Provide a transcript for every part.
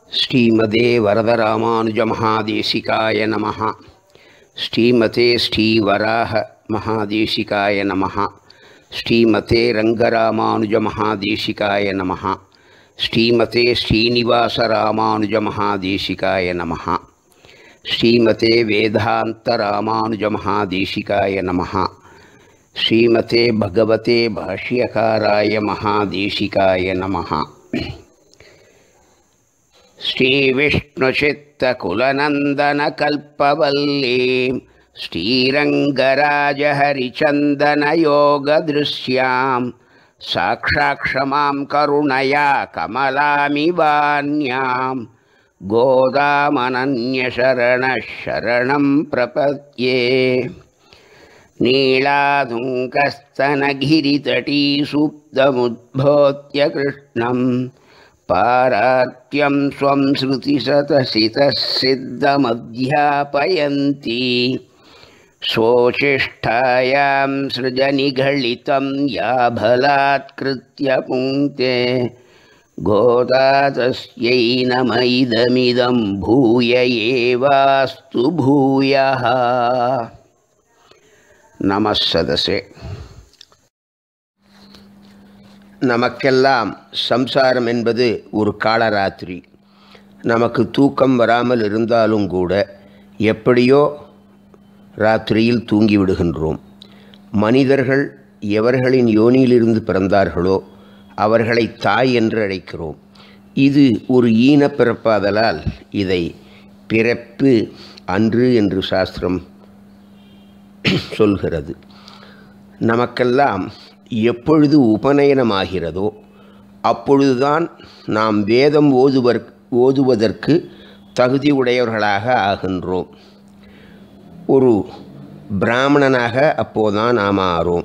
ஸ்ரீமதே வரதராமானுஜமகாதேசிகாய நமः ஸ்ரீமதே ஸ்ரீவராக மகாதேசிகாய நமः ஸ்ரீமதே ரங்கராமானுஜமகாதேசிகாய நமः ஸ்ரீமதே ஸ்ரீனிவாசராமானுஜமகாதேசிகாய நமः ஸ்ரீமதே வேதாந்தராமானுஜமகாதேசிகாய நமः ஸ்ரீமதே பகவதே பாஷ்யகாராய மகாதேசிகாய நமः श्रीविष्णुचित्तकुलनन्दनकल्पवल्लीं श्रीरङ्गराजहरिचन्दनयोगदृश्यां साक्षाक्षमां करुणया कमलामिवान्यां गोदामनन्यशरणः शरणं प्रपद्ये नीलाधुङ्कस्तनगिरितटीसुप्तमुद्भोत्य कृष्णं पारात्यं स्वं श्रुतिशतसितः सिद्धमध्यापयन्ती स्वोचिष्ठायां सृजनिघलितं या बलात्कृत्य पुङ्क्ते गोदा तस्यै नम इदमिदं भूय एवास्तु भूयः नमः सदसे நமக்கெல்லாம் சம்சாரம் என்பது ஒரு காலராத்திரி நமக்கு தூக்கம் வராமல் இருந்தாலும் கூட எப்படியோ ராத்திரியில் தூங்கி விடுகின்றோம் மனிதர்கள் எவர்களின் யோனியிலிருந்து பிறந்தார்களோ அவர்களை தாய் என்று அழைக்கிறோம் இது ஒரு ஈன பிறப்பாதலால் இதை பிறப்பு அன்று என்று சாஸ்திரம் சொல்கிறது நமக்கெல்லாம் எப்பொழுது உபநயனமாகிறதோ அப்பொழுதுதான் நாம் வேதம் ஓதுவர் ஓதுவதற்கு தகுதி உடையவர்களாக ஆகின்றோம் ஒரு பிராமணனாக அப்போதான் நாம் ஆறோம்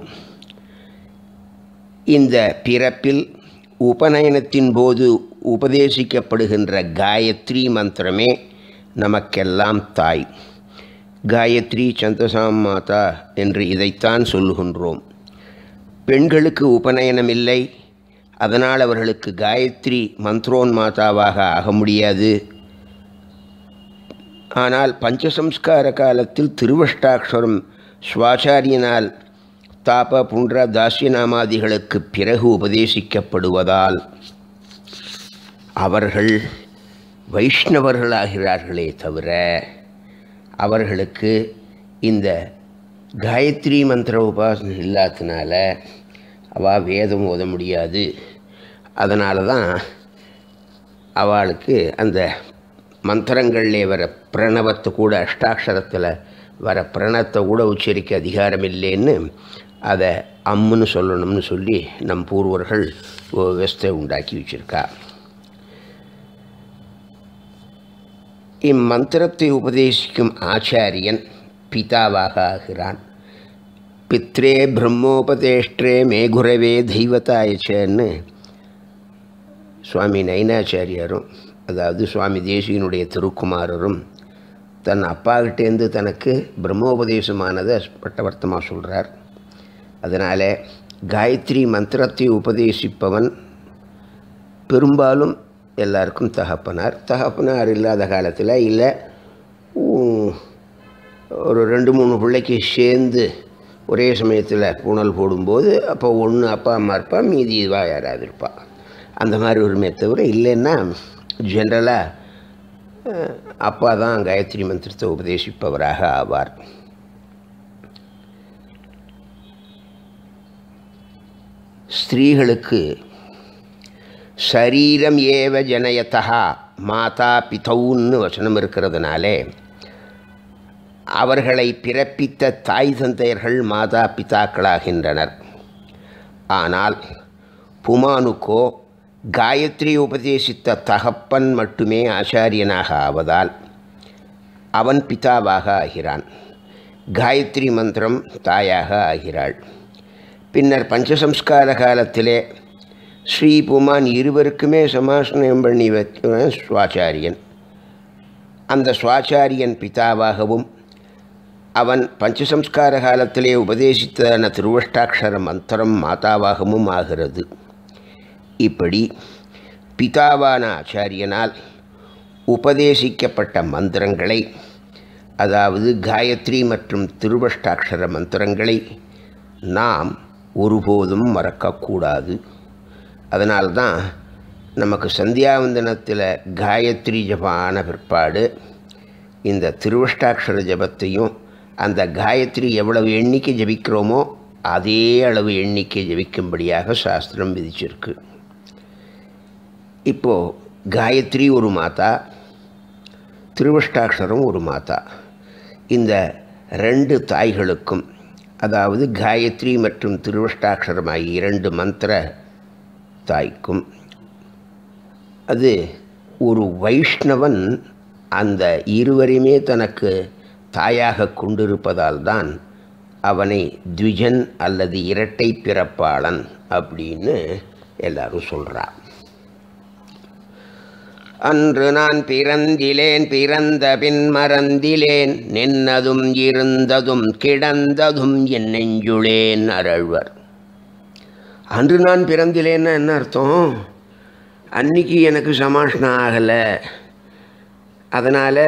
இந்த பிறப்பில் உபநயனத்தின் போது உபதேசிக்கப்படுகின்ற காயத்ரி மந்திரமே நமக்கெல்லாம் தாய் காயத்ரி சந்தசாம் மாதா என்று இதைத்தான் சொல்லுகின்றோம் பெண்களுக்கு உபநயனம் இல்லை அதனால் அவர்களுக்கு காயத்ரி மந்த்ரோன்மாதாவாக ஆக முடியாது ஆனால் பஞ்சசம்ஸ்கார காலத்தில் திருவஷ்டாட்சரம் சுவாச்சாரியனால் தாப புன்ற தாசியநாமாதிகளுக்கு பிறகு உபதேசிக்கப்படுவதால் அவர்கள் வைஷ்ணவர்களாகிறார்களே தவிர அவர்களுக்கு இந்த காயத்ரி மந்திர உபாசனை இல்லாததுனால அவள் வேதம் ஓத முடியாது அதனால தான் அவளுக்கு அந்த மந்திரங்களில் வர பிரணவத்தை கூட அஷ்டாட்சரத்தில் வர பிரணத்தை கூட உச்சரிக்க அதிகாரம் இல்லைன்னு அதை அம்முன்னு சொல்லணும்னு சொல்லி நம் பூர்வர்கள் விவஸ்தை உண்டாக்கி வச்சுருக்கா இம்மந்திரத்தை உபதேசிக்கும் ஆச்சாரியன் பிதாவாக ஆகிறான் பித்ரே பிரம்மோபதேஷ்டே மேகுரவே தெய்வத்தாயச்சன்னு சுவாமி நைனாச்சாரியாரும் அதாவது சுவாமி தேசியனுடைய திருக்குமாரரும் தன் அப்பாகிட்டேருந்து தனக்கு பிரம்மோபதேசமானதை பட்டவர்த்தமாக சொல்கிறார் அதனால் காயத்ரி மந்திரத்தை உபதேசிப்பவன் பெரும்பாலும் எல்லாருக்கும் தகப்பனார் தகப்பனார் இல்லாத காலத்தில் இல்லை ஒரு ரெண்டு மூணு பிள்ளைக்கு சேர்ந்து ஒரே சமயத்தில் புனல் போடும்போது அப்போ ஒன்று அப்பா அம்மா இருப்பா மீதி இதுவாக யாராவது இருப்பா அந்த மாதிரி ஒருமே தவிர இல்லைன்னா ஜென்ரலாக அப்பா தான் காயத்ரி மந்திரத்தை உபதேசிப்பவராக ஆவார் ஸ்திரீகளுக்கு சரீரம் ஏவ ஜனயத்தா மாதா பிதவுன்னு வசனம் இருக்கிறதுனாலே அவர்களை பிறப்பித்த தாய் தந்தையர்கள் மாதா பிதாக்களாகின்றனர் ஆனால் புமானுக்கோ காயத்ரி உபதேசித்த தகப்பன் மட்டுமே ஆச்சாரியனாக ஆவதால் அவன் பிதாவாக ஆகிறான் காயத்ரி மந்திரம் தாயாக ஆகிறாள் பின்னர் பஞ்சசம்ஸ்கார காலத்திலே ஸ்ரீ புமான் இருவருக்குமே சமாசனம் பண்ணி வைக்க சுவாச்சாரியன் அந்த சுவாச்சாரியன் பிதாவாகவும் அவன் பஞ்சசம்ஸ்கார காலத்திலே உபதேசித்ததான திருவஷ்டாட்சர மந்திரம் மாதாவாகவும் ஆகிறது இப்படி பிதாவான ஆச்சாரியனால் உபதேசிக்கப்பட்ட மந்திரங்களை அதாவது காயத்ரி மற்றும் திருவஷ்டாட்சர மந்திரங்களை நாம் ஒருபோதும் மறக்கக்கூடாது அதனால்தான் நமக்கு சந்தியாவந்தனத்தில் காயத்ரி ஜபம் ஆன பிற்பாடு இந்த திருவஷ்டாட்சர ஜபத்தையும் அந்த காயத்ரி எவ்வளவு எண்ணிக்கை ஜபிக்கிறோமோ அதே அளவு எண்ணிக்கை ஜபிக்கும்படியாக சாஸ்திரம் விதிச்சிருக்கு இப்போது காயத்ரி ஒரு மாதா திருவஷ்டாட்சரம் ஒரு மாதா இந்த ரெண்டு தாய்களுக்கும் அதாவது காயத்ரி மற்றும் திருவஷ்டாட்சரம் ஆகிய இரண்டு மந்திர தாய்க்கும் அது ஒரு வைஷ்ணவன் அந்த இருவரையுமே தனக்கு தாயாக கொண்டிருப்பதால் தான் அவனை த்விஜன் அல்லது இரட்டை பிறப்பாளன் அப்படின்னு எல்லாரும் சொல்கிறா அன்று நான் பிறந்திலேன் பிறந்த பின் மறந்திலேன் நின்னதும் இருந்ததும் கிடந்ததும் என் நெஞ்சுளேன் அருள்வர் அன்று நான் பிறந்திலேன்னா என்ன அர்த்தம் அன்னைக்கு எனக்கு சமாஷ்னம் ஆகலை அதனால்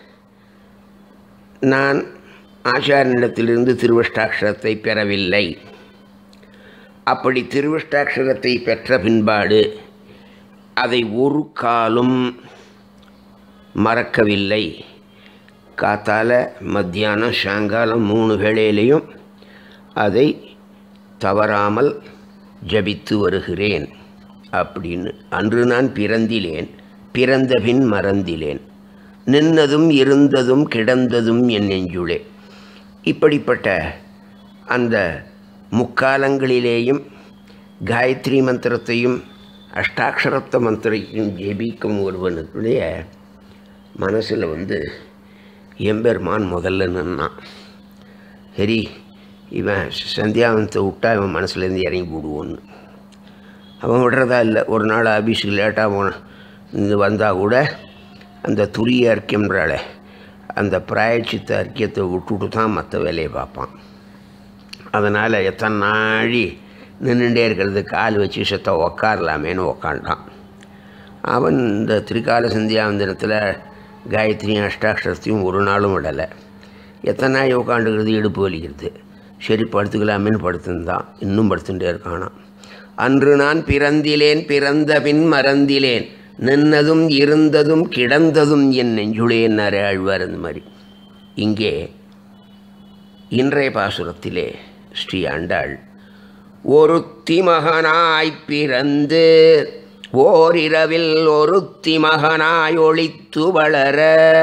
நான் ஆச்சாரனிடத்திலிருந்து திருவஷ்டாட்சரத்தை பெறவில்லை அப்படி திருவஷ்டாட்சரத்தை பெற்ற பின்பாடு அதை ஒரு காலும் மறக்கவில்லை காத்தால மத்தியானம் சாயங்காலம் மூணு வேளையிலையும் அதை தவறாமல் ஜபித்து வருகிறேன் அப்படின்னு அன்று நான் பிறந்திலேன் பிறந்த பின் மறந்திலேன் நின்னதும் இருந்ததும் கிடந்ததும் என் நெஞ்சுளே இப்படிப்பட்ட அந்த முக்காலங்களிலேயும் காயத்ரி மந்திரத்தையும் அஷ்டாட்சரத்த மந்திரையும் ஜெபிக்கும் ஒருவனுடைய மனசில் வந்து எம்பெருமான் முதல்ல நின்னான் சரி இவன் சந்தியாவனத்தை விட்டா இவன் மனசுலேருந்து இறங்கி போடுவோன்னு அவன் விடுறதா இல்லை ஒரு நாள் ஆஃபீஸுக்கு லேட்டாக போன இது வந்தால் கூட அந்த துரிய அர்க்கியம்ன்றால அந்த பிராயச்சித்த அர்க்கியத்தை விட்டுட்டு தான் மற்ற வேலையை பார்ப்பான் அதனால் எத்தனை நாழி நின்றுட்டே இருக்கிறது கால் வச்சு செத்த உக்காரலாமேன்னு உக்காண்டான் அவன் இந்த திரிகால சந்தியாவந்தனத்தில் காயத்ரியும் அஷ்டாட்சரத்தையும் ஒரு நாளும் விடலை எத்தனை நாள் உட்காந்துக்கிறது இடுப்பு வலிக்கிறது சரி படுத்துக்கலாமேன்னு படுத்துருந்தான் இன்னும் படுத்துட்டே இருக்கானாம் அன்று நான் பிறந்திலேன் பிறந்த பின் மறந்திலேன் நின்னதும் இருந்ததும் கிடந்ததும் என் நெஞ்சுளேன்னாரு ஆழ்வார் அந்த மாதிரி இங்கே இன்றைய பாசுரத்திலே ஸ்ரீ ஆண்டாள் ஒருத்தி மகனாய் பிறந்து ஓரிரவில் ஒருத்தி மகனாய் ஒளித்து வளர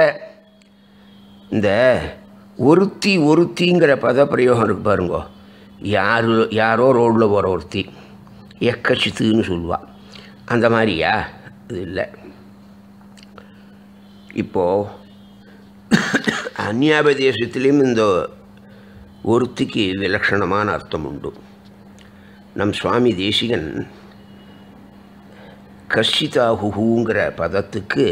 இந்த ஒருத்தி ஒருத்திங்கிற பதப்பிரயோகம் இருக்கு பாருங்க யாரு யாரோ ரோட்டில் போகிற ஒருத்தி எக்கச்சித்துன்னு சொல்லுவாள் அந்த மாதிரியா அது இல்லை இப்போது அந்நியாபதேசத்திலையும் இந்த ஒருத்திக்கு விலட்சணமான அர்த்தம் உண்டு நம் சுவாமி தேசிகன் கஷிதாகுங்கிற பதத்துக்கு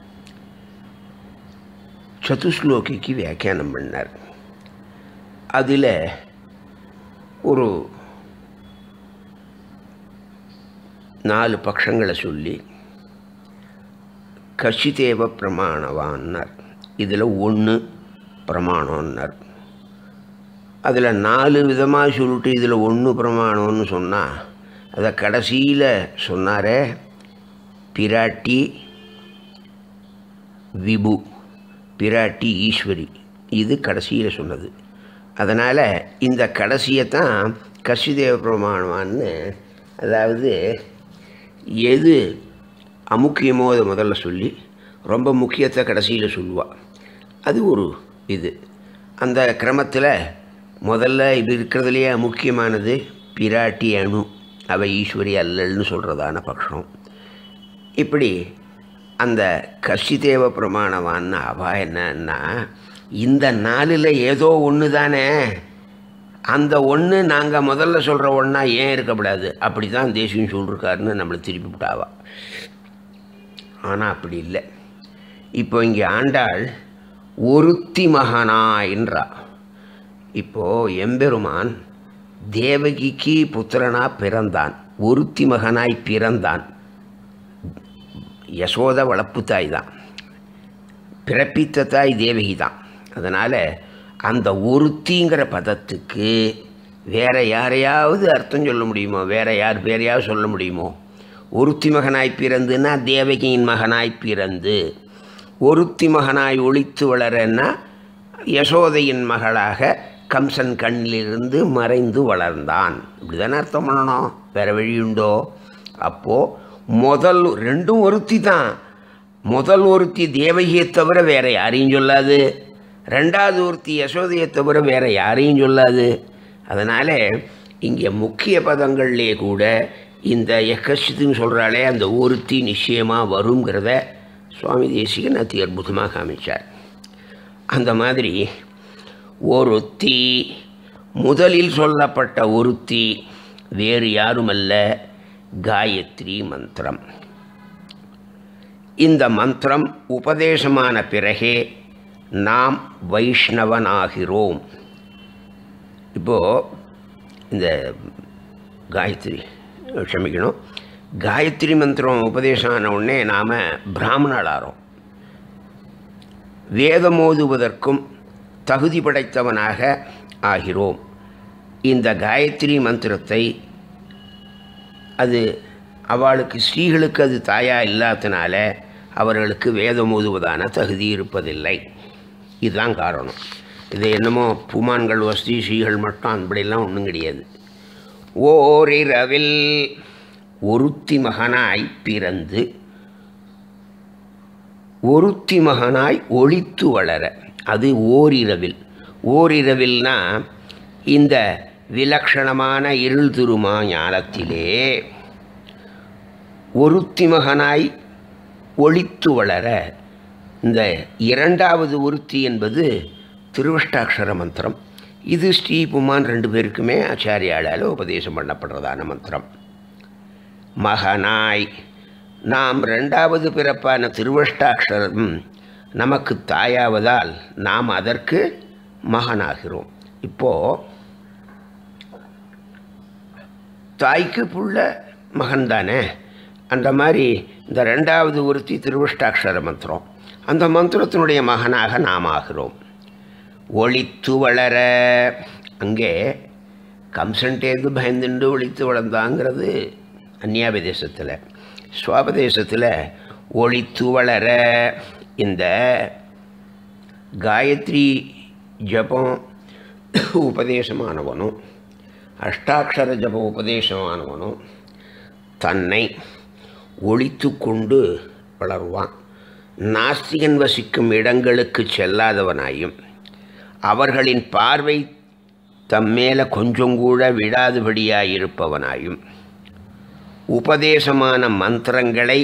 சதுஸ்லோகிக்கு வியாக்கியானம் பண்ணார் அதில் ஒரு நாலு பட்சங்களை சொல்லி கஷிதேவ பிரமாணவான்னார் இதில் ஒன்று பிரமாணம்னார் அதில் நாலு விதமாக சொல்லிட்டு இதில் ஒன்று பிரமாணம்னு சொன்னால் அதை கடைசியில் சொன்னாரே பிராட்டி விபு பிராட்டி ஈஸ்வரி இது கடைசியில் சொன்னது அதனால் இந்த கடைசியை தான் கஷிதேவ பிரமாணமான்னு அதாவது எது அமுக்கியமோ அதை முதல்ல சொல்லி ரொம்ப முக்கியத்தை கடைசியில் சொல்லுவாள் அது ஒரு இது அந்த கிரமத்தில் முதல்ல இது இருக்கிறதுலையே முக்கியமானது பிராட்டி அணு அவை ஈஸ்வரி அல்லல்னு சொல்கிறதான பட்சம் இப்படி அந்த கஷிதேவ பிரமாணவான்னு அவா என்னன்னா இந்த நாளில் ஏதோ ஒன்று தானே அந்த ஒன்று நாங்கள் முதல்ல சொல்கிற ஒன்றா ஏன் இருக்கக்கூடாது அப்படி தான் தேசியம் சொல்லிருக்காருன்னு நம்மளை திருப்பி விட்டாவா ஆனால் அப்படி இல்லை இப்போ இங்கே ஆண்டாள் ஒருத்தி மகனா என்றா இப்போது எம்பெருமான் தேவகிக்கு புத்திரனா பிறந்தான் ஒருத்தி மகனாய் பிறந்தான் யசோத வளர்ப்பு தாய் தான் பிறப்பித்த தாய் தேவகி தான் அதனால் அந்த ஒருத்திங்கிற பதத்துக்கு வேற யாரையாவது அர்த்தம் சொல்ல முடியுமோ வேற யார் பேரையாவது சொல்ல முடியுமோ ஒருத்தி மகனாய் பிறந்துன்னா தேவகியின் மகனாய் பிறந்து ஒருத்தி மகனாய் ஒளித்து வளரன்னா யசோதையின் மகளாக கம்சன் கண்ணிலிருந்து மறைந்து வளர்ந்தான் இப்படி தானே அர்த்தம் பண்ணணும் வேற வழியுண்டோ அப்போது முதல் ரெண்டும் ஒருத்தி தான் முதல் ஒருத்தி தேவகியை தவிர வேற யாரையும் சொல்லாது ரெண்டாவது ஒருத்தி யசோதையை தவிர வேற யாரையும் சொல்லாது அதனால் இங்கே முக்கிய பதங்கள்லே கூட இந்த எக்கச்சித்துன்னு சொல்கிறாளே அந்த ஒருத்தி நிச்சயமாக வருங்கிறத சுவாமி தேசிகன் அதி அற்புதமாக காமிச்சார் அந்த மாதிரி ஒருத்தி முதலில் சொல்லப்பட்ட ஒருத்தி வேறு யாருமல்ல காயத்ரி மந்திரம் இந்த மந்திரம் உபதேசமான பிறகே நாம் வைஷ்ணவனாகிறோம் இப்போது இந்த காயத்ரி க்ஷமிக்கணும் காயத்ரி மந்திரம் உபதேசம் ஆன உடனே நாம் பிராமணால் ஆகிறோம் வேதம் ஓதுவதற்கும் தகுதி படைத்தவனாக ஆகிறோம் இந்த காயத்ரி மந்திரத்தை அது அவளுக்கு ஸ்ரீகளுக்கு அது தாயா இல்லாதனால அவர்களுக்கு வேதம் ஓதுவதான தகுதி இருப்பதில்லை இதுதான் காரணம் இது என்னமோ புமான்கள் வசதி ஸ்ரீகள் மட்டும் அப்படிலாம் ஒன்றும் கிடையாது ஓரிரவில் ஒருத்தி மகனாய் பிறந்து ஒருத்தி மகனாய் ஒளித்து வளர அது ஓரிரவில் ஓரிரவில்னா இந்த விலக்ஷணமான இருள் திருமா ஞானத்திலே ஒருத்தி மகனாய் ஒளித்து வளர இந்த இரண்டாவது ஒருத்தி என்பது திருவஷ்டாட்சர மந்திரம் இது ஸ்ரீபுமான் ரெண்டு பேருக்குமே ஆச்சாரியாளால் உபதேசம் பண்ணப்படுறதான மந்திரம் மகனாய் நாம் ரெண்டாவது பிறப்பான திருவஷ்டாட்சரம் நமக்கு தாயாவதால் நாம் அதற்கு மகனாகிறோம் இப்போது தாய்க்கு புள்ள மகன் தானே அந்த மாதிரி இந்த ரெண்டாவது ஒருத்தி திருவஷ்டாட்சர மந்திரம் அந்த மந்திரத்தினுடைய மகனாக நாம் ஆகிறோம் ஒளித்து வளர அங்கே கம்சன்டேந்து பயந்துண்டு ஒளித்து வளர்ந்தாங்கிறது அந்நியாபதேசத்தில் சுவாபதேசத்தில் ஒளித்து வளர இந்த காயத்ரி ஜபம் உபதேசமானவனும் அஷ்டாட்சர ஜப உபதேசமானவனும் தன்னை ஒழித்து கொண்டு வளருவான் நாஸ்திகன் வசிக்கும் இடங்களுக்கு செல்லாதவனாயும் அவர்களின் பார்வை தம்மேல கொஞ்சம் கூட விடாதபடியாயிருப்பவனாயும் உபதேசமான மந்திரங்களை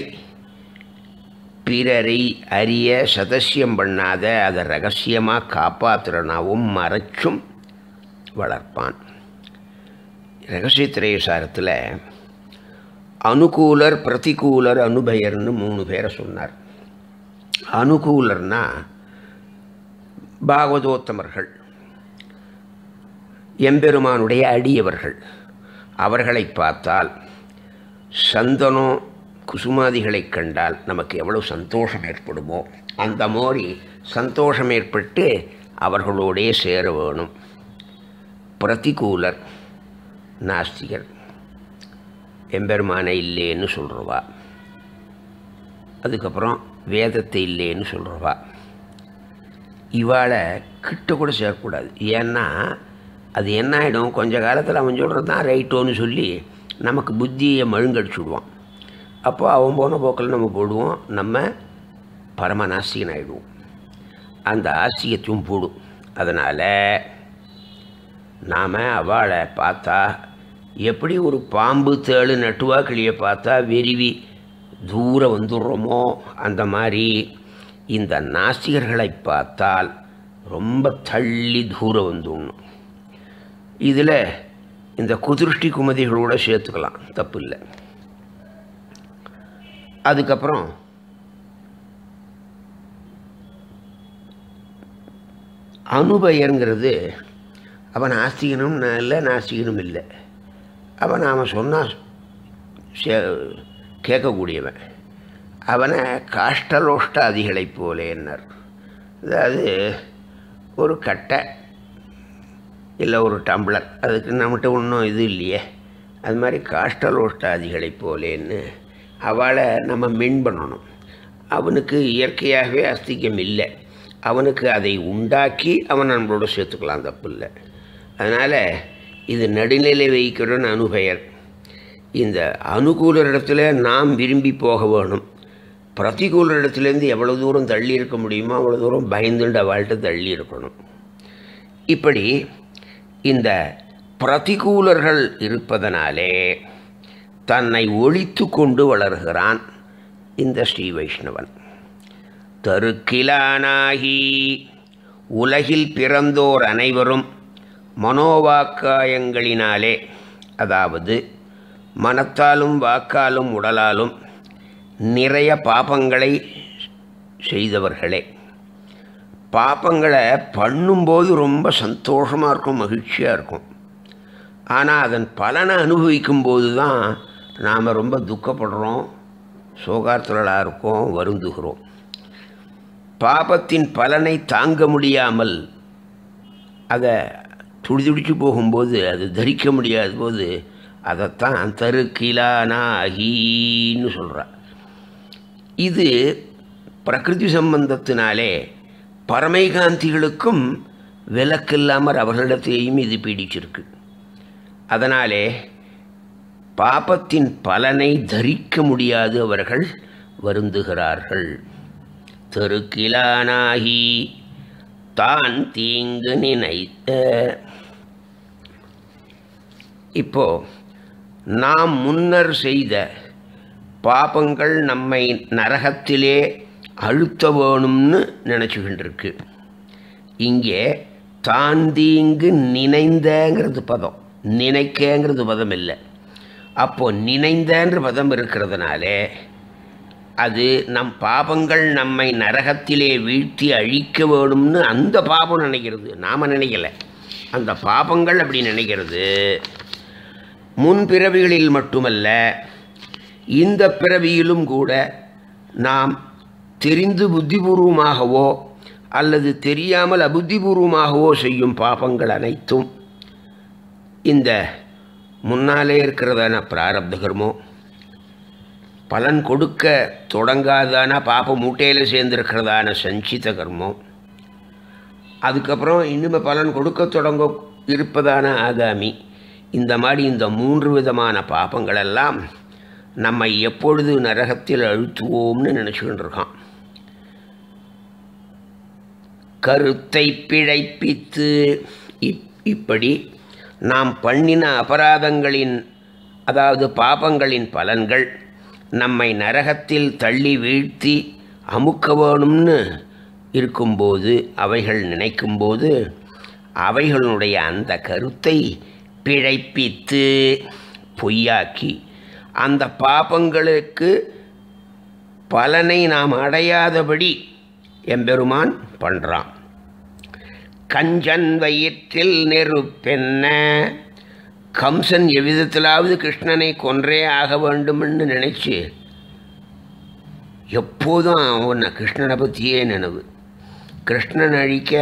பிறரை அறிய சதசியம் பண்ணாத அதை ரகசியமாக காப்பாற்றுறனாவும் மறைச்சும் வளர்ப்பான் ரகசியத்திரேசாரத்தில் அனுகூலர் பிரதிகூலர் அனுபயர்னு மூணு பேரை சொன்னார் அனுகூலர்னா பாகவதோத்தமர்கள் எம்பெருமானுடைய அடியவர்கள் அவர்களை பார்த்தால் சந்தனம் குசுமாதிகளைக் கண்டால் நமக்கு எவ்வளவு சந்தோஷம் ஏற்படுமோ அந்த மாதிரி சந்தோஷம் ஏற்பட்டு அவர்களோடே சேர வேணும் பிரதிகூலர் நாஸ்திகர் எம்பெருமானை இல்லைன்னு சொல்கிறவா அதுக்கப்புறம் வேதத்தை இல்லைன்னு சொல்கிறவா இவாளை கிட்ட கூட சேர்க்கக்கூடாது ஏன்னா அது என்ன ஆகிடும் கொஞ்ச காலத்தில் அவன் சொல்கிறது தான் ரைட்டோன்னு சொல்லி நமக்கு புத்தியை மழுங்கடிச்சு விடுவான் அப்போ அவன் போன போக்கில் நம்ம போடுவோம் நம்ம பரம நாஸ்திகன் ஆகிடுவோம் அந்த ஆஸ்திகத்தையும் போடும் அதனால் நாம் அவளை பார்த்தா எப்படி ஒரு பாம்பு தேளு நட்டுவா கிளியை பார்த்தா வெறிவி தூரம் வந்துடுறோமோ அந்த மாதிரி இந்த நாஸ்திகர்களை பார்த்தால் ரொம்ப தள்ளி தூரம் வந்துடணும் இதில் இந்த குதிருஷ்டி குமதிகளோட சேர்த்துக்கலாம் தப்பு இல்லை அதுக்கப்புறம் அனுபயங்கிறது அவன் ஆஸ்திகனும் இல்லை நாஸ்திகனும் இல்லை அவன் நாம் சொன்னால் கேட்கக்கூடியவன் அவனை காஷ்டலோஷ்டாதிகளைப் போலேன்னார் அதாவது ஒரு கட்டை இல்லை ஒரு டம்ளர் அதுக்கு நம்மகிட்ட ஒன்றும் இது இல்லையே அது மாதிரி காஷ்டலோஷ்டாதிகளைப் போலேன்னு அவளை நம்ம மின் பண்ணணும் அவனுக்கு இயற்கையாகவே அஸ்திகம் இல்லை அவனுக்கு அதை உண்டாக்கி அவன் நம்மளோட சேர்த்துக்கலாம் தப்பு இல்லை அதனால் இது நடுநிலை வைக்கிறோன்னு அனுபெயர் இந்த அனுகூல இடத்துல நாம் விரும்பி போக வேணும் பிரதிகூல இடத்துலேருந்து எவ்வளோ தூரம் தள்ளி இருக்க முடியுமோ அவ்வளோ தூரம் பயந்துண்டு அவள்கிட்ட தள்ளி இருக்கணும் இப்படி இந்த பிரதிகூலர்கள் இருப்பதனாலே தன்னை ஒழித்து கொண்டு வளர்கிறான் இந்த ஸ்ரீ வைஷ்ணவன் தருக்கிலானாகி உலகில் பிறந்தோர் அனைவரும் மனோவாக்காயங்களினாலே அதாவது மனத்தாலும் வாக்காலும் உடலாலும் நிறைய பாபங்களை செய்தவர்களே பாப்பங்களை பண்ணும்போது ரொம்ப சந்தோஷமாக இருக்கும் மகிழ்ச்சியாக இருக்கும் ஆனால் அதன் பலனை அனுபவிக்கும் போது தான் நாம் ரொம்ப துக்கப்படுறோம் சோகார்த்தலாக இருக்கோம் வருந்துகிறோம் பாபத்தின் பலனை தாங்க முடியாமல் அதை துடிதுடிச்சு போகும்போது அது தரிக்க முடியாத போது அதைத்தான் தருக்கிலானாகின்னு சொல்கிறா இது பிரகிருதி சம்பந்தத்தினாலே பரமைகாந்திகளுக்கும் விலக்கில்லாமல் அவர்களிடத்தையும் இது பீடிச்சிருக்கு அதனாலே பாபத்தின் பலனை தரிக்க முடியாது அவர்கள் வருந்துகிறார்கள் தெருக்கிலானாகி தான் தீங்கு நினைத்த இப்போ நாம் முன்னர் செய்த பாபங்கள் நம்மை நரகத்திலே அழுத்த வேணும்னு நினச்சிக்கிட்டு இங்கே தான் தீங்கு நினைந்தங்கிறது பதம் நினைக்கங்கிறது பதம் இல்லை அப்போ நினைந்தன்ற பதம் இருக்கிறதுனாலே அது நம் பாபங்கள் நம்மை நரகத்திலே வீழ்த்தி அழிக்க வேணும்னு அந்த பாபம் நினைக்கிறது நாம் நினைக்கல அந்த பாபங்கள் அப்படி நினைக்கிறது முன் பிறவிகளில் மட்டுமல்ல இந்த பிறவியிலும் கூட நாம் தெரிந்து புத்திபூர்வமாகவோ அல்லது தெரியாமல் அபுத்திபூர்வமாகவோ செய்யும் பாபங்கள் அனைத்தும் இந்த முன்னாலே இருக்கிறதான பிராரப்த கர்மம் பலன் கொடுக்க தொடங்காதான பாப்ப மூட்டையில் சேர்ந்திருக்கிறதான சஞ்சித கர்மம் அதுக்கப்புறம் இனிமே பலன் கொடுக்க தொடங்க இருப்பதான ஆகாமி இந்த மாதிரி இந்த மூன்று விதமான பாப்பங்களெல்லாம் நம்மை எப்பொழுது நரகத்தில் அழுத்துவோம்னு நினச்சிக்கிட்டு இருக்கான் கருத்தை பிழைப்பித்து இப் இப்படி நாம் பண்ணின அபராதங்களின் அதாவது பாபங்களின் பலன்கள் நம்மை நரகத்தில் தள்ளி வீழ்த்தி அமுக்க வேணும்னு இருக்கும்போது அவைகள் நினைக்கும்போது அவைகளுடைய அந்த கருத்தை பிழைப்பித்து பொய்யாக்கி அந்த பாபங்களுக்கு பலனை நாம் அடையாதபடி எம்பெருமான் பண்ணுறான் கஞ்சன் வயிற்றில் நெருப்பென்ன கம்சன் எவ்விதத்திலாவது கிருஷ்ணனை கொன்றே ஆக வேண்டும்னு நினச்சி எப்போதும் அவனை கிருஷ்ணனை பற்றியே நினைவு கிருஷ்ணன் அழிக்க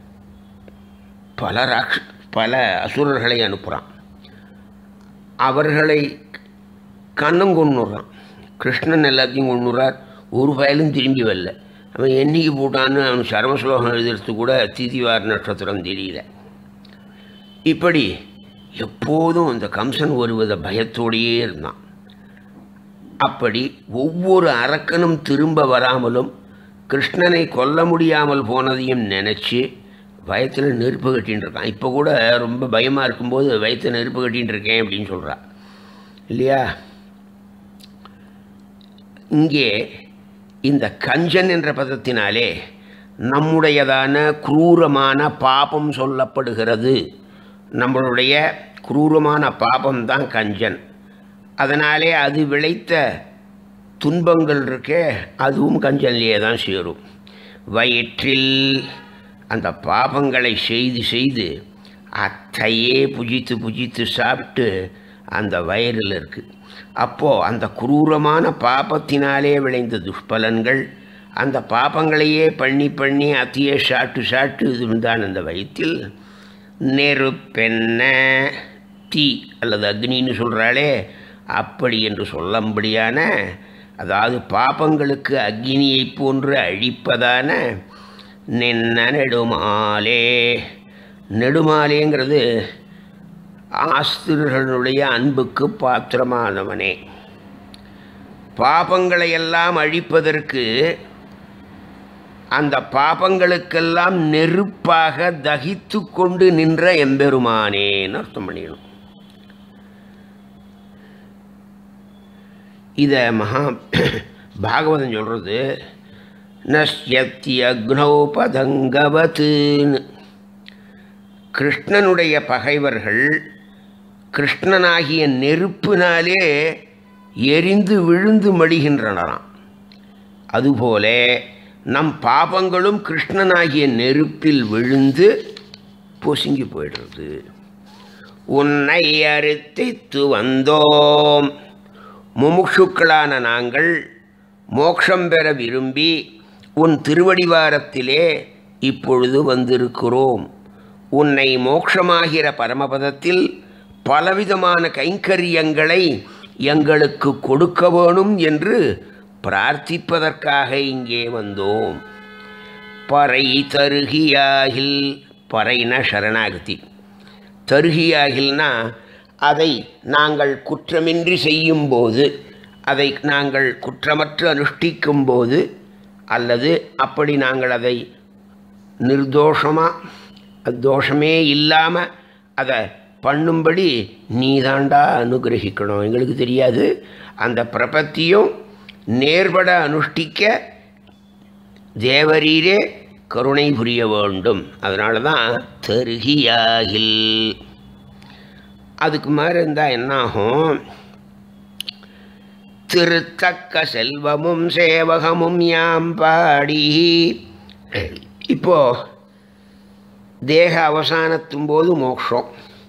பல ராக்ஷ பல அசுரர்களை அனுப்புகிறான் அவர்களை கண்ணம் கொண்டுறான் கிருஷ்ணன் எல்லாத்தையும் கொண்டுறார் ஒரு பயலும் திரும்பி வரல அவன் என்னைக்கு போட்டான்னு அவன் சரம ஸ்லோகம் எழுதுறது கூட திதிவார நட்சத்திரம் தெரியல இப்படி எப்போதும் அந்த கம்சன் ஒருவித பயத்தோடையே இருந்தான் அப்படி ஒவ்வொரு அரக்கனும் திரும்ப வராமலும் கிருஷ்ணனை கொல்ல முடியாமல் போனதையும் நினச்சி வயத்தில் நெருப்பு கட்டின்னு இருக்கான் இப்போ கூட ரொம்ப பயமாக இருக்கும்போது வயத்தில் நெருப்பு கட்டின்னு இருக்கேன் அப்படின்னு சொல்கிறா இல்லையா இங்கே இந்த கஞ்சன் என்ற பதத்தினாலே நம்முடையதான குரூரமான பாபம் சொல்லப்படுகிறது நம்மளுடைய குரூரமான பாபம்தான் கஞ்சன் அதனாலே அது விளைத்த துன்பங்கள் இருக்கே அதுவும் கஞ்சன்லேயே தான் சேரும் வயிற்றில் அந்த பாபங்களை செய்து செய்து அத்தையே புஜித்து புஜித்து சாப்பிட்டு அந்த வயிறில் இருக்குது அப்போது அந்த குரூரமான பாபத்தினாலே விளைந்த துஷ்பலன்கள் அந்த பாப்பங்களையே பண்ணி பண்ணி அத்தியே சாட்டு சாட்டு இது இருந்தான் அந்த வயிற்றில் நெருப்பென்ன தீ அல்லது அக்னின்னு சொல்கிறாளே அப்படி என்று சொல்லும்படியான அதாவது பாப்பங்களுக்கு அக்னியை போன்று அழிப்பதான நின்ன நெடுமாலே நெடுமாலேங்கிறது ஆஸ்திரர்களுடைய அன்புக்கு பாத்திரமானவனே பாபங்களை எல்லாம் அழிப்பதற்கு அந்த பாபங்களுக்கெல்லாம் நெருப்பாக தகித்து கொண்டு நின்ற எம்பெருமானேன்னு அர்த்தம் பண்ணிக்கணும் இதை மகா பாகவதம் சொல்கிறது நஷ்யத்தி அக்னௌ பதங்கவத்துன்னு கிருஷ்ணனுடைய பகைவர்கள் கிருஷ்ணனாகிய நெருப்பினாலே எரிந்து விழுந்து மடிகின்றனராம் அதுபோல நம் பாபங்களும் கிருஷ்ணனாகிய நெருப்பில் விழுந்து பொசுங்கி போயிடுறது உன்னை அறுத்தித்து வந்தோம் முமுட்சுக்களான நாங்கள் மோட்சம் பெற விரும்பி உன் திருவடிவாரத்திலே இப்பொழுது வந்திருக்கிறோம் உன்னை மோட்சமாகிற பரமபதத்தில் பலவிதமான கைங்கரியங்களை எங்களுக்கு கொடுக்க வேணும் என்று பிரார்த்திப்பதற்காக இங்கே வந்தோம் பறை தருகியாகில் பறைன சரணாகதி தருகியாகில்னா அதை நாங்கள் குற்றமின்றி செய்யும்போது அதை நாங்கள் குற்றமற்று அனுஷ்டிக்கும் போது அல்லது அப்படி நாங்கள் அதை நிர்தோஷமாக தோஷமே இல்லாமல் அதை பண்ணும்படி நீதாண்டா அனுகிரகிக்கணும் எங்களுக்கு தெரியாது அந்த பிரபத்தியும் நேர்பட அனுஷ்டிக்க தேவரீரே கருணை புரிய வேண்டும் அதனால தான் தருகியாகில் அதுக்கு மாதிரி இருந்தால் என்னாகும் திருத்தக்க செல்வமும் சேவகமும் யாம் பாடி இப்போ தேக அவசானத்தும் போது மோட்சம்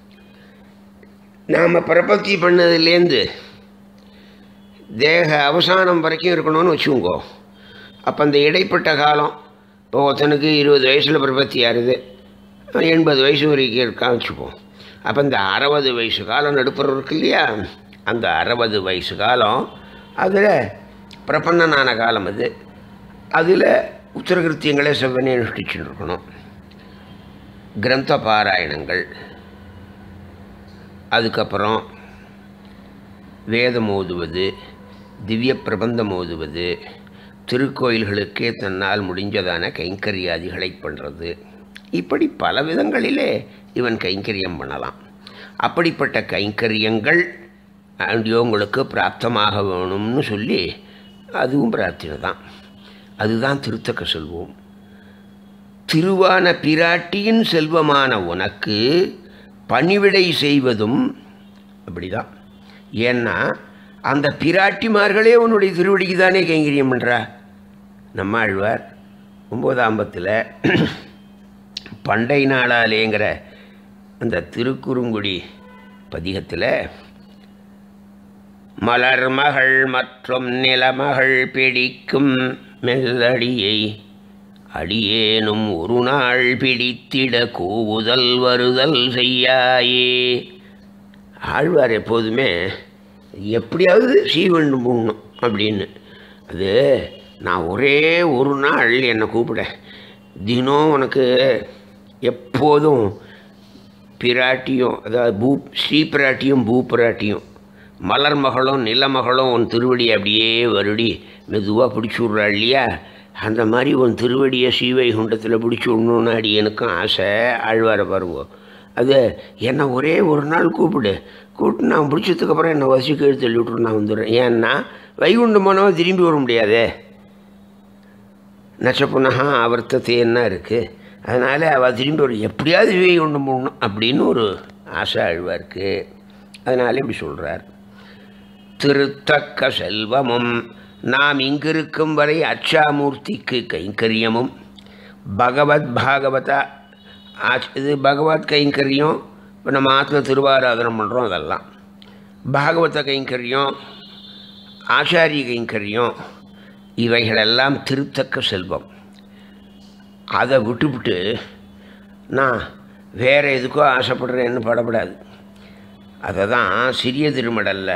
நாம் பிரபத்தி பண்ணதுலேருந்து தேக அவசானம் வரைக்கும் இருக்கணும்னு வச்சுக்கோங்க அப்போ அந்த இடைப்பட்ட காலம் இப்போ ஒருத்தனுக்கு இருபது வயசில் பிரபத்தி ஆறுது எண்பது வயசு வரைக்கும் இருக்கான்னு வச்சுப்போம் அப்போ இந்த அறுபது வயசு காலம் நடுப்புற இருக்கு இல்லையா அந்த அறுபது வயசு காலம் அதில் பிரபன்னனான காலம் அது அதில் உத்தரகிருத்தியங்களே செவ்வனே அனுஷ்டிச்சுட்டு இருக்கணும் கிரந்த பாராயணங்கள் அதுக்கப்புறம் வேதம் ஓதுவது திவ்ய பிரபந்தம் ஓதுவது திருக்கோயில்களுக்கே தன்னால் முடிஞ்சதான கைங்கரியாதிகளை பண்ணுறது இப்படி பல விதங்களிலே இவன் கைங்கரியம் பண்ணலாம் அப்படிப்பட்ட கைங்கரியங்கள் உங்களுக்கு பிராப்தமாக வேணும்னு சொல்லி அதுவும் பிரார்த்தனை தான் அதுதான் திருத்தக்க செல்வம் திருவான பிராட்டியின் செல்வமான உனக்கு பணிவிடை செய்வதும் அப்படிதான் ஏன்னா அந்த பிராட்டிமார்களே உன்னுடைய திருவடிக்கு தானே கைங்கரியம் பண்ணுறா நம்ம ஆழ்வார் ஒம்போதாம்பத்தில் பண்டை நாளாலேங்கிற அந்த திருக்குறுங்குடி பதிகத்தில் மலர்மகள் மற்றும் நிலமகள் பிடிக்கும் மெல்லடியை அடியேனும் ஒரு நாள் பிடித்திட கூவுதல் வருதல் செய்யாயே ஆழ்வார் எப்போதுமே எப்படியாவது சீவண்டும் போகணும் அப்படின்னு அது நான் ஒரே ஒரு நாள் என்னை கூப்பிட தினம் உனக்கு எப்போதும் பிராட்டியும் அதாவது பூ ஸ்ரீ பிராட்டியும் பூ பிராட்டியும் மலர் மகளும் நிலமகளும் உன் திருவடி அப்படியே வருடி மெதுவாக பிடிச்சி விட்றா இல்லையா அந்த மாதிரி உன் திருவடியை ஸ்ரீவைகுண்டத்தில் பிடிச்சி விடணுன்னு அடி எனக்கும் ஆசை ஆழ்வார பருவம் அது என்னை ஒரே ஒரு நாள் கூப்பிடு கூப்பிட்டு நான் பிடிச்சதுக்கப்புறம் என்னை வசிக்க எடுத்து தள்ளி விட்டு நான் வந்துடுறேன் ஏன்னா வைகுண்டம் போனவன் திரும்பி வர முடியாதே நச்சப்புனகா அவர்த்தத்தை என்ன இருக்குது அதனால் அவள் திரும்பி ஒரு எப்படியாவது வைகுண்டம் போகணும் அப்படின்னு ஒரு ஆசை அழுவாருக்கு அதனால இப்படி சொல்கிறார் திருத்தக்க செல்வமும் நாம் இங்கிருக்கும் வரை அச்சாமூர்த்திக்கு கைங்கரியமும் பகவத் பாகவதா ஆச் இது பகவத் கைங்கரியம் இப்போ நம்ம ஆற்றுல திருவாராதனம் பண்ணுறோம் அதெல்லாம் பாகவத கைங்கரியம் ஆச்சாரிய கைங்கரியம் இவைகளெல்லாம் திருத்தக்க செல்வம் அதை விட்டுவிட்டு நான் வேறு எதுக்கோ ஆசைப்படுறேன்னு படப்படாது அதை தான் சிறிய திருமடல்ல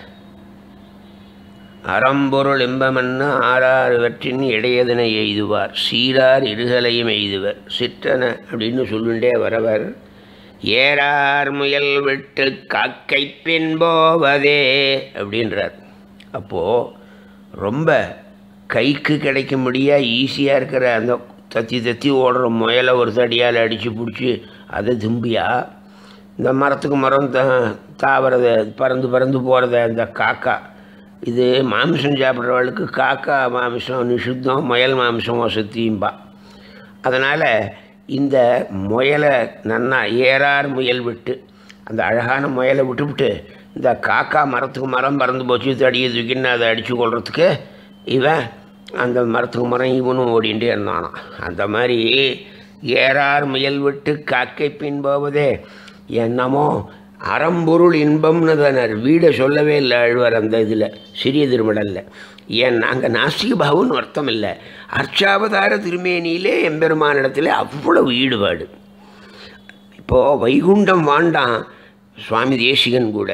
அறம்பொருள் எம்பமன்னு ஆறாறு வெற்றின் இடையதனை எய்துவார் சீரார் இருகலையும் எய்துவர் சிற்றன அப்படின்னு சொல்லுண்டே வரவர் ஏறார் முயல் விட்டு காக்கை பின் போவதே அப்படின்றார் அப்போது ரொம்ப கைக்கு கிடைக்கும்படியாக ஈஸியாக இருக்கிற அந்த தத்தி தத்தி ஓடுற முயலை ஒரு தடியால் அடித்து பிடிச்சி அதை தும்பியா இந்த மரத்துக்கு மரம் த தாவறத பறந்து பறந்து போகிறத இந்த காக்கா இது மாமிசம் சாப்பிட்றவளுக்கு காக்கா மாமிசம் நிஷுத்தம் முயல் மாமிசம் வசத்தியும்பா அதனால் இந்த முயலை நன்னா ஏறார் முயல் விட்டு அந்த அழகான முயலை விட்டுவிட்டு இந்த காக்கா மரத்துக்கு மரம் பறந்து போச்சு தடியை தூக்கின்னு அதை அடித்து கொள்றதுக்கு இவன் அந்த மரத்துக்கு மரம் இவனும் ஓடிண்டே இருந்தானான் அந்த மாதிரி ஏறார் முயல் விட்டு காக்கை பின் போவதே என்னமோ அறம்பொருள் இன்பம்னு தானே வீடை சொல்லவே இல்லை அழ்வார் அந்த இதில் சிறிய திருமடலில் ஏன் நாங்கள் நாஸ்திக பாவம்னு அர்த்தம் இல்லை அர்ச்சாவதார திருமேனியிலே எம்பெருமானிடத்தில் அவ்வளவு ஈடுபாடு இப்போது வைகுண்டம் வாண்டாம் சுவாமி தேசிகன் கூட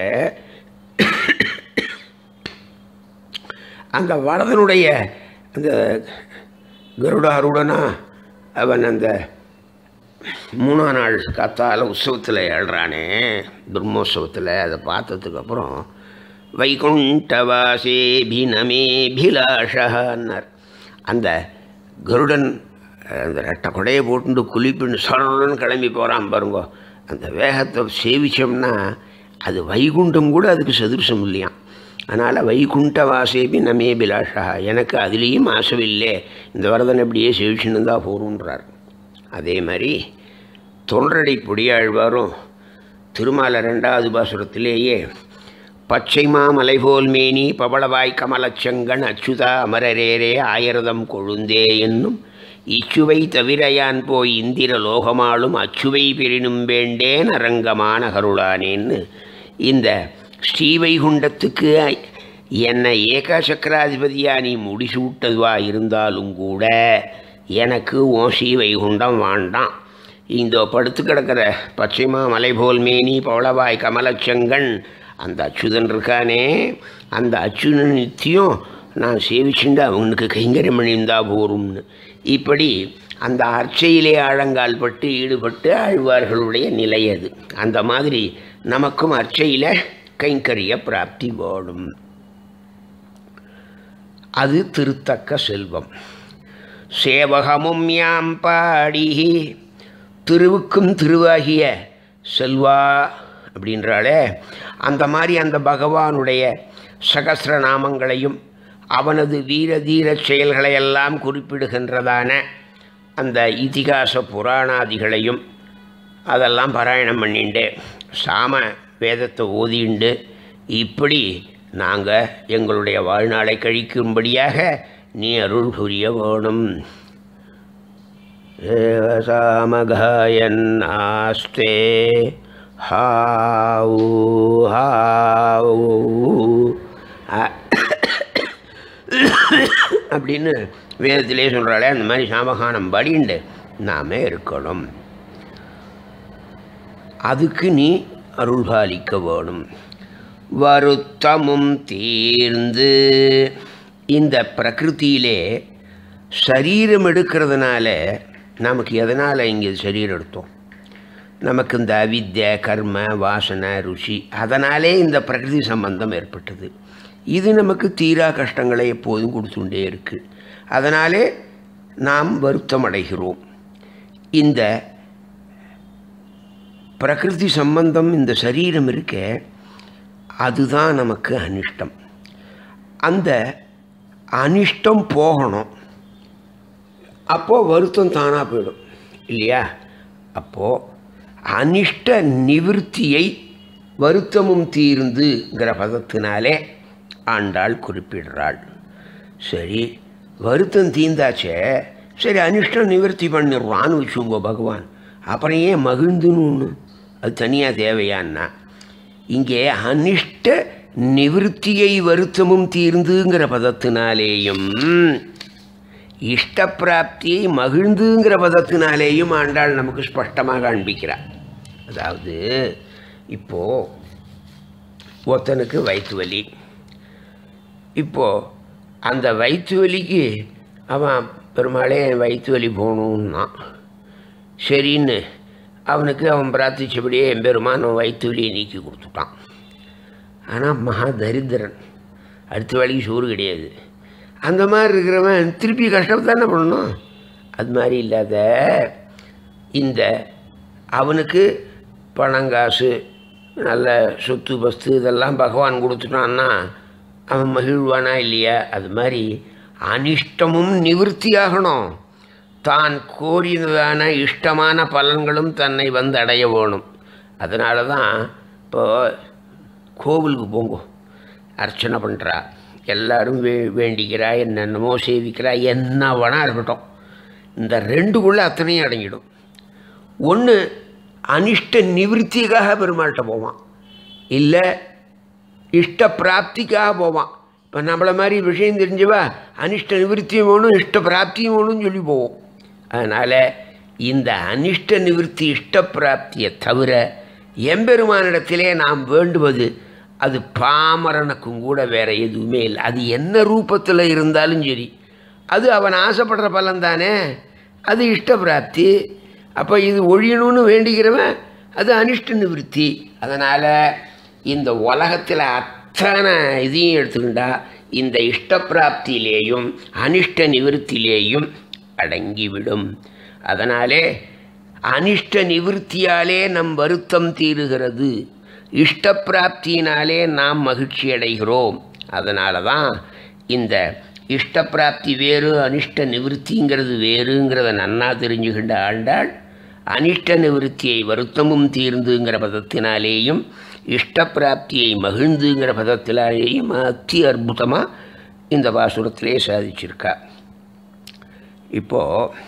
அந்த வரதனுடைய அந்த கருடாருடனா அவன் அந்த மூணாம் நாள் காத்தால உற்சவத்தில் எழுறானே பிரம்மோற்சவத்தில் அதை பார்த்ததுக்கப்புறம் வைகுண்டவாசேபினமேபிலாஷன்னார் அந்த கருடன் அந்த ரெட்டை கொடையை போட்டுட்டு குளிப்புன்னு சொல்றன்னு கிளம்பி போகிறான் பாருங்கோ அந்த வேகத்தை சேவிச்சோம்னா அது வைகுண்டம் கூட அதுக்கு சதுர்சம் இல்லையாம் அதனால் வைகுண்ட வாசேபி நமே பிலாஷா எனக்கு அதுலேயும் ஆசைவில்லை இந்த வரதன் அப்படியே சேவிச்சுன்னு தான் போகிறோன்றார் அதே மாதிரி தொன்றடை பொடியாழ்வாரும் திருமால ரெண்டாவது பாசுரத்திலேயே பச்சை மாமலை போல் மேனி பவளவாய் கமலச்சங்கன் அச்சுதா அமரரேரே ஆயிரதம் கொழுந்தே என்னும் இச்சுவை தவிரையான் போய் இந்திர லோகமாளும் அச்சுவை பெரினும் வேண்டேன் அரங்கமான கருளானேன்னு இந்த ஸ்ரீவைகுண்டத்துக்கு என்னை ஏக சக்கராதிபதியா நீ முடிசூட்டதுவா இருந்தாலும் கூட எனக்கு ஓ ஸ்ரீவைகுண்டம் வாண்டாம் இந்த படுத்து கிடக்கிற பச்சைமா மலை போல் மேனி பவளவாய் கமலச்சங்கன் அந்த அச்சுதன் இருக்கானே அந்த அச்சுதன் நித்தியம் நான் சேவிச்சுண்டு அவனுக்கு கைங்கரியம் பண்ணியிருந்தா போரும்னு இப்படி அந்த அர்ச்சையிலே ஆழங்கால் பட்டு ஈடுபட்டு ஆழ்வார்களுடைய நிலை அது அந்த மாதிரி நமக்கும் அர்ச்சையில் கைங்கரிய பிராப்தி வேணும் அது திருத்தக்க செல்வம் சேவகமும் யாம் பாடி திருவுக்கும் திருவாகிய செல்வா அப்படின்றாலே அந்த மாதிரி அந்த பகவானுடைய சகசிர நாமங்களையும் அவனது வீர தீர செயல்களையெல்லாம் குறிப்பிடுகின்றதான அந்த இதிகாச புராணாதிகளையும் அதெல்லாம் பாராயணம் பண்ணிண்டு சாம வேதத்தை ஓதிண்டு இப்படி நாங்கள் எங்களுடைய வாழ்நாளை கழிக்கும்படியாக நீ அருள் புரிய வேணும் சாமகாயன்னாஸ்தே ஹாவு ஹாவு அப்படின்னு வேதத்திலே சொல்கிறாளே அந்த மாதிரி சாமகானம் படிண்டு நாமே இருக்கணும் அதுக்கு நீ அருள்பாலிக்க வேணும் வருத்தமும் தீர்ந்து இந்த பிரகிருத்தியிலே சரீரம் எடுக்கிறதுனால நமக்கு எதனால் இங்கே சரீரம் எடுத்தோம் நமக்கு இந்த அவித்ய கர்ம வாசனை ருச்சி அதனாலே இந்த பிரகிருதி சம்பந்தம் ஏற்பட்டது இது நமக்கு தீரா கஷ்டங்களை எப்போதும் கொடுத்துட்டே இருக்குது அதனாலே நாம் வருத்தம் அடைகிறோம் இந்த பிரகிருதி சம்பந்தம் இந்த சரீரம் இருக்க அதுதான் நமக்கு அனிஷ்டம் அந்த அனிஷ்டம் போகணும் அப்போது வருத்தம் தானாக போயிடும் இல்லையா அப்போது அனிஷ்ட நிவிற்த்தியை வருத்தமும் தீர்ந்துங்கிற பதத்தினாலே ஆண்டாள் குறிப்பிடுறாள் சரி வருத்தம் தீர்ந்தாச்சே சரி அனிஷ்டம் நிவர்த்தி பண்ணிடுவான்னு வச்சுங்கோ பகவான் அப்புறம் ஏன் மகிழ்ந்துன்னு ஒன்று அது தனியாக தேவையான்னா இங்கே அனிஷ்ட நிவிருத்தியை வருத்தமும் தீர்ந்துங்கிற பதத்தினாலேயும் இஷ்டப்பிராப்தியை மகிழ்ந்துங்கிற பதத்தினாலேயும் ஆண்டாள் நமக்கு ஸ்பஷ்டமாக காண்பிக்கிறார் அதாவது இப்போது ஒருத்தனுக்கு வயிற்று வலி இப்போது அந்த வயிற்று வலிக்கு அவன் பெருமாளே என் வயிற்று வலி போகணுன்னா சரின்னு அவனுக்கு அவன் பிரார்த்திச்சபடியே என் பெருமான் அவன் வயிற்று வலியை நீக்கி கொடுத்துட்டான் ஆனால் மகா தரித்திரன் அடுத்த வேலைக்கு சோறு கிடையாது அந்த மாதிரி இருக்கிறவன் திருப்பி கஷ்டப்பட்டு தானே பண்ணணும் அது மாதிரி இல்லாத இந்த அவனுக்கு பணங்காசு நல்ல சொத்து பஸ்து இதெல்லாம் பகவான் கொடுத்துட்டான்னா அவன் மகிழ்வானா இல்லையா அது மாதிரி அனிஷ்டமும் நிவிருத்தியாகணும் தான் கோரினதான இஷ்டமான பலன்களும் தன்னை வந்து அடைய வேணும் அதனால தான் இப்போ கோவிலுக்கு போங்க அர்ச்சனை பண்ணுறா எல்லாரும் வே வேண்டிக்கிறா என்னென்னமோ சேவிக்கிறா என்ன வேணா இருக்கட்டும் இந்த ரெண்டுக்குள்ளே அத்தனையும் அடங்கிடும் ஒன்று அனிஷ்ட நிவிருத்திக்காக பெருமாள்கிட்ட போவான் இல்லை இஷ்ட பிராப்திக்காக போவான் இப்போ நம்மளை மாதிரி விஷயம் தெரிஞ்சவா அனிஷ்ட நிவிருத்தியும் வேணும் இஷ்ட பிராப்தியும் வேணும்னு சொல்லி போவோம் அதனால் இந்த அனிஷ்ட நிவிருத்தி இஷ்ட பிராப்தியை தவிர எம்பெருமானிடத்திலே நாம் வேண்டுவது அது பாமரனுக்கும் கூட வேற எதுவுமே இல்லை அது என்ன ரூபத்தில் இருந்தாலும் சரி அது அவன் ஆசைப்படுற பலன் தானே அது இஷ்ட பிராப்தி அப்போ இது ஒழியணும்னு வேண்டிக்கிறவன் அது அனிஷ்ட நிவிருத்தி அதனால் இந்த உலகத்தில் அத்தனை இதையும் எடுத்துக்கிட்டா இந்த இஷ்ட பிராப்தியிலேயும் அனிஷ்ட நிவிருத்திலேயும் அடங்கிவிடும் அதனாலே அனிஷ்ட நிவிருத்தியாலே நம் வருத்தம் தீருகிறது இஷ்ட பிராப்தியினாலே நாம் மகிழ்ச்சி அடைகிறோம் அதனால தான் இந்த இஷ்ட பிராப்தி வேறு அனிஷ்ட நிவிருத்திங்கிறது வேறுங்கிறத நன்னா தெரிஞ்சுக்கின்ற ஆண்டாள் அனிஷ்ட நிவிருத்தியை வருத்தமும் தீர்ந்துங்கிற பதத்தினாலேயும் இஷ்ட பிராப்தியை மகிழ்ந்துங்கிற பதத்தினாலேயும் அத்தி அற்புதமாக இந்த பாசுரத்திலே சாதிச்சிருக்கா இப்போது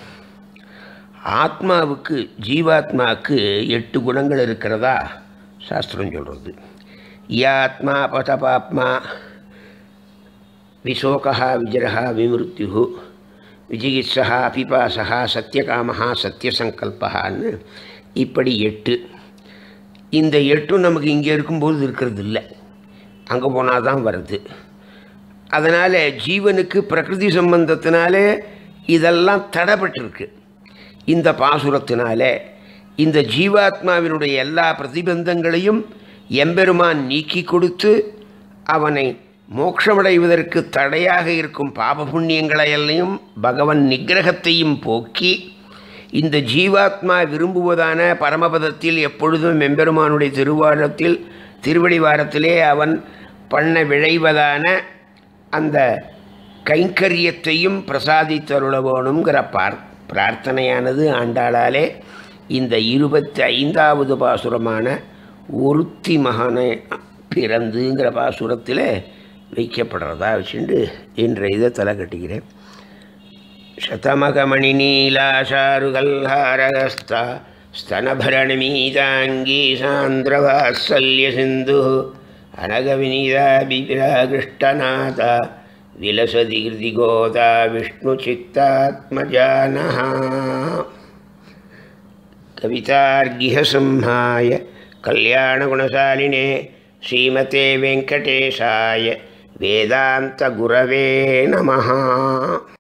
ஆத்மாவுக்கு ஜீவாத்மாவுக்கு எட்டு குணங்கள் இருக்கிறதா சாஸ்திரம் சொல்கிறது யாத்மா பதபாத்மா விசோகா விஜரா விமிருத்யு விஜிகித்ஸா பிபாசா சத்தியகாமஹா சத்தியசங்கல்பகான்னு இப்படி எட்டு இந்த எட்டும் நமக்கு இங்கே இருக்கும்போது இருக்கிறது இல்லை அங்கே போனால் தான் வருது அதனால் ஜீவனுக்கு பிரகிருதி சம்பந்தத்தினாலே இதெல்லாம் தடைப்பட்டிருக்கு இந்த பாசுரத்தினாலே இந்த ஜீவாத்மாவினுடைய எல்லா பிரதிபந்தங்களையும் எம்பெருமான் நீக்கி கொடுத்து அவனை மோட்சமடைவதற்கு தடையாக இருக்கும் பாப புண்ணியங்களையெல்லாம் பகவன் நிகிரகத்தையும் போக்கி இந்த ஜீவாத்மா விரும்புவதான பரமபதத்தில் எப்பொழுதும் எம்பெருமானுடைய திருவாரத்தில் திருவடிவாரத்திலே அவன் பண்ண விழைவதான அந்த கைங்கரியத்தையும் பிரசாதித்தருள வேணுங்கிற பார் பிரார்த்தனையானது ஆண்டாளாலே இந்த இருபத்தி ஐந்தாவது பாசுரமான ஒருத்தி மகனை பிறந்துங்கிற பாசுரத்தில் வைக்கப்படுறதா வச்சுட்டு இன்றைய இதை தலை கட்டிக்கிறேன் शतमकमणिनीलाशारुगल्हारगस्ता स्तनभरणमीताङ्गी सान्द्रवात्सल्यसिन्धुः अनगविनीताभिराकृष्टनाथ विलसदीर्दिगोता विष्णुचित्तात्मजानः कवितार्गिहसंहाय कल्याणगुणशालिने श्रीमते वेङ्कटेशाय वेदान्तगुरवे नमः